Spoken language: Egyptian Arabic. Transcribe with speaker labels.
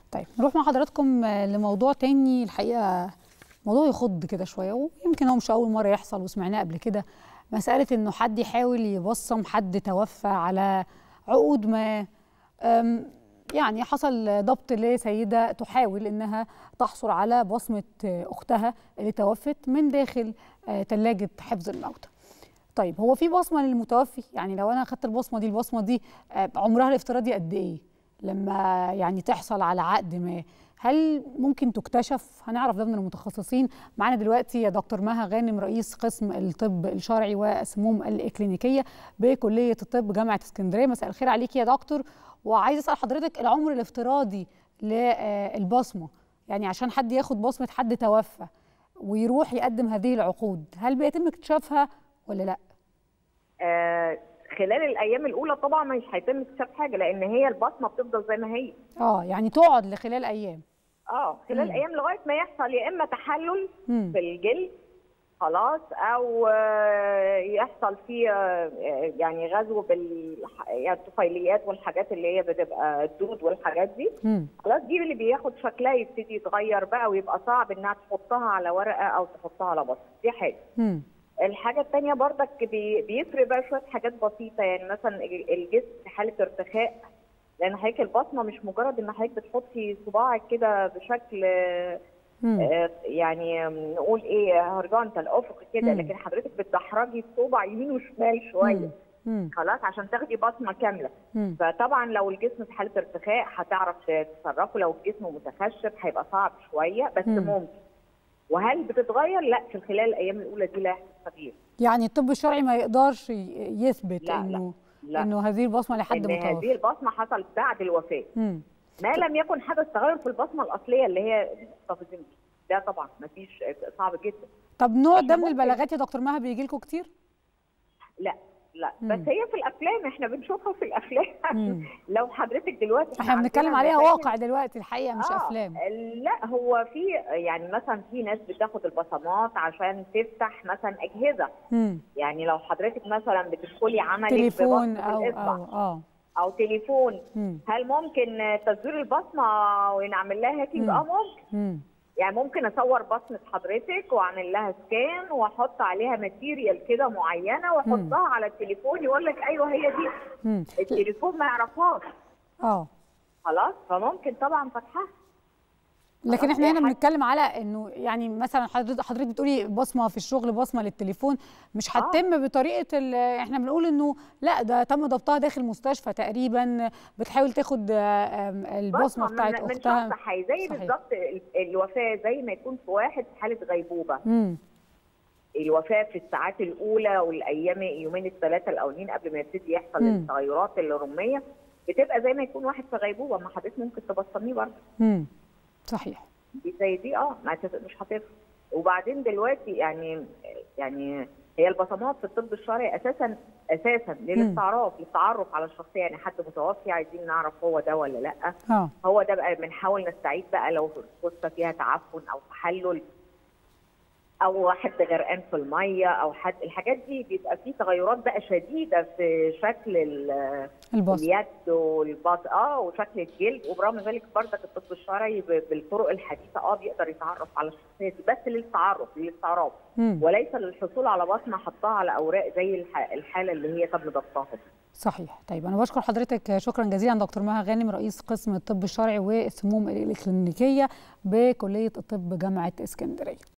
Speaker 1: طيب نروح مع حضراتكم لموضوع تاني الحقيقه موضوع يخض كده شويه ويمكن هو مش اول مره يحصل وسمعناه قبل كده مساله انه حد يحاول يبصم حد توفى على عقود ما يعني حصل ضبط لسيده تحاول انها تحصل على بصمه اختها اللي توفت من داخل ثلاجه حفظ الموتى طيب هو في بصمه للمتوفي يعني لو انا اخدت البصمه دي البصمه دي عمرها الافتراضي قد ايه لما يعني تحصل على عقد ما هل ممكن تكتشف هنعرف ده من المتخصصين معانا دلوقتي يا دكتور مها غانم رئيس قسم الطب الشرعي والسموم الاكلينيكيه بكليه الطب جامعه اسكندريه مساء الخير عليكي يا دكتور وعايز اسال حضرتك العمر الافتراضي للبصمه يعني عشان حد ياخد بصمه حد توفى ويروح يقدم هذه العقود هل بيتم اكتشافها ولا لا
Speaker 2: آه خلال الايام الاولى طبعا مش هيتم اكتشاف حاجه لان هي البصمه بتفضل زي ما هي
Speaker 1: اه يعني تقعد لخلال ايام
Speaker 2: اه خلال مم. ايام لغايه ما يحصل يا اما تحلل مم. في الجلد خلاص او يحصل فيه يعني غزو بالطفيليات والحاجات اللي هي بتبقى الدود والحاجات دي خلاص دي اللي بياخد شكلها يبتدي يتغير بقى ويبقى صعب انها تحطها على ورقه او تحطها على بصمه دي حاجه مم. الحاجه الثانيه بردك بيفرق بقى شويه حاجات بسيطه يعني مثلا الجسم في حاله ارتخاء لان حضرتك البصمه مش مجرد ان حضرتك بتحطي صباعك كده بشكل آه يعني نقول ايه هورجونتال افقي كده لكن حضرتك بتدحرجي الصبع يمين وشمال شويه مم. خلاص عشان تاخدي بصمه كامله مم. فطبعا لو الجسم في حاله ارتخاء هتعرف تتصرفه لو الجسم متخشب هيبقى صعب شويه بس مم. ممكن وهل بتتغير؟ لا في خلال الايام الاولى دي لا تغيير.
Speaker 1: يعني الطب الشرعي ما يقدرش يثبت لا انه
Speaker 2: لا لا.
Speaker 1: انه هذه البصمه لحد
Speaker 2: إن
Speaker 1: متوفى.
Speaker 2: هذه البصمه حصلت بعد الوفاه. مم. ما لم يكن حدث تغير في البصمه الاصليه اللي هي محتفظين ده طبعا ما فيش صعب جدا.
Speaker 1: طب نوع ده من البلاغات يا دكتور مها بيجي لكم كتير؟
Speaker 2: لا لا مم. بس هي في الافلام احنا بنشوفها في الافلام لو حضرتك دلوقتي
Speaker 1: احنا بنتكلم عليها واقع دلوقتي الحقيقه مش
Speaker 2: آه
Speaker 1: افلام
Speaker 2: لا هو في يعني مثلا في ناس بتاخد البصمات عشان تفتح مثلا اجهزه مم. يعني لو حضرتك مثلا بتدخلي عملك
Speaker 1: تليفون او او اه
Speaker 2: او تليفون مم. هل ممكن تزوير البصمه ونعمل لها هاكينج اه ممكن مم. يعني ممكن اصور بصمه حضرتك واعمل لها سكان واحط عليها ماتيريال كده معينه واحطها مم. على التليفون يقول لك ايوه هي دي مم. التليفون ما يعرفهاش
Speaker 1: اه
Speaker 2: خلاص فممكن طبعا فتحها
Speaker 1: لكن احنا هنا بنتكلم على انه يعني مثلا حضرتك حضرتك بتقولي بصمه في الشغل بصمه للتليفون مش هتتم آه. بطريقه احنا بنقول انه لا ده تم ضبطها داخل مستشفى تقريبا بتحاول تاخد البصمه بتاعت
Speaker 2: من
Speaker 1: اختها
Speaker 2: من شخص زي بالظبط الوفاه زي ما يكون في واحد في حاله غيبوبه مم. الوفاه في الساعات الاولى والايام يومين الثلاثه الاولين قبل ما يبتدي يحصل مم. التغيرات الرميه بتبقى زي ما يكون واحد في غيبوبه ما حضرتك ممكن تبصميه برضه
Speaker 1: صحيح
Speaker 2: دي زي دي اه مش هتفرق وبعدين دلوقتي يعني يعني هي البصمات في الطب الشرعي اساسا اساسا للاستعراف للتعرف على الشخصيه يعني حد متوفي عايزين نعرف هو ده ولا لا
Speaker 1: أوه.
Speaker 2: هو ده بقى بنحاول نستعيد بقى لو القصه فيها تعفن او تحلل او حد غرقان في الميه او حد الحاجات دي بيبقى فيه تغيرات بقى شديده في شكل
Speaker 1: البص.
Speaker 2: اليد والباص اه وشكل الجلد وبرغم ذلك برضك الطب الشرعي بالطرق الحديثه اه بيقدر يتعرف على الشخصيه دي بس للتعرف للاستعراف وليس للحصول على بصمه حطها على اوراق زي الحاله اللي هي تم ضبطها
Speaker 1: صحيح طيب انا بشكر حضرتك شكرا جزيلا دكتور مها غانم رئيس قسم الطب الشرعي والسموم الاكلينيكيه بكليه الطب جامعه اسكندريه